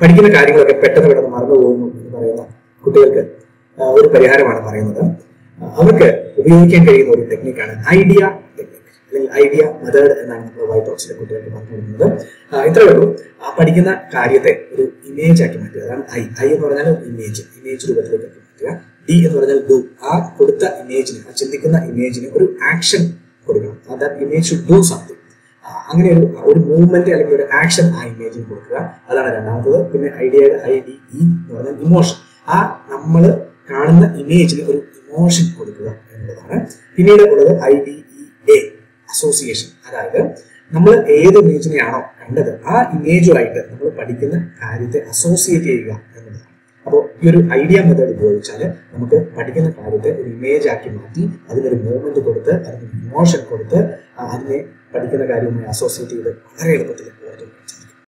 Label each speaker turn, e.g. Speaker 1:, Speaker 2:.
Speaker 1: പഠിക്കുന്ന കാര്യങ്ങളൊക്കെ പെട്ടെന്ന് പെട്ടെന്ന് മറന്നു പോകുന്നു എന്ന് പറയുന്ന കുട്ടികൾക്ക് ആ, ഒരു പരിഹാരമാണ് പറയുന്നത് ആ, അവർക്ക് ഉപയോഗിക്കാൻ കഴിയുന്ന ഒരു ടെക്നിക്കാണ് ഐഡിയ ടെക്നിക് അല്ലെങ്കിൽ ഐഡിയ മെത്തേഡ് എന്നാണ് നമ്മൾ വൈറ്റ് ബോക്സിലെ കുട്ടികൾക്ക് പറഞ്ഞു കൊടുക്കുന്നത് ആ, ഇത്രയേ ഉള്ളൂ ആ പഠിക്കുന്ന കാര്യത്തെ ഒരു ഇമേജ് ആക്കി മാറ്റുക അതാണ് ഐ ഐ എന്ന് പറഞ്ഞാൽ ഇമേജ് ഇമേജ് രൂപത്തിലേക്ക് ആക്കി മാറ്റുക ഡി എന്ന് പറഞ്ഞാൽ ഡു ആ കൊടുത്ത ഇമേജിന് ആ ചിന്തിക്കുന്ന ഇമേജിന് ഒരു ആക്ഷൻ കൊടുക്കണം that image should do something അങ്ങനെ ഒരു ഒരു മൂവ്മെന്റ് അല്ലെങ്കിൽ ഒരു ആക്ഷൻ ആ ഇമേജിന് കൊടുക്കുക അതാണ് രണ്ടാമത്തത് പിന്നെ ഐഡിയയുടെ ഐ ഡി ഇ എന്ന് പറഞ്ഞാൽ ഇമോഷൻ ആ നമ്മൾ കാണുന്ന ഇമേജിന് ഒരു ഇമോഷൻ കൊടുക്കുക എന്നുള്ളതാണ് പിന്നീട് ഉള്ളത് I D E A association അതായത് നമ്മൾ ഏത് ഇമേജിനെയാണോ കണ്ടത് ആ ഇമേജുമായിട്ട് നമ്മൾ പഠിക്കുന്ന കാര്യത്തെ അസോസിയേറ്റ് ചെയ്യുക എന്നുള്ളതാണ് അപ്പോൾ ഈ ഒരു ഐഡിയ മെത്തേഡ് ഉപയോഗിച്ചാൽ നമുക്ക് പഠിക്കുന്ന കാര്യത്തെ ഒരു ഇമേജ് ആക്കി മാറ്റി അതിനൊരു മൂവ്മെന്റ് കൊടുത്ത് അതിന് ഇമോഷൻ കൊടുത്ത് ആ അതിനെ പഠിക്കുന്ന കാര്യവുമായി അസോസിയേറ്റ് ചെയ്ത് വളരെ എളുപ്പത്തിൽ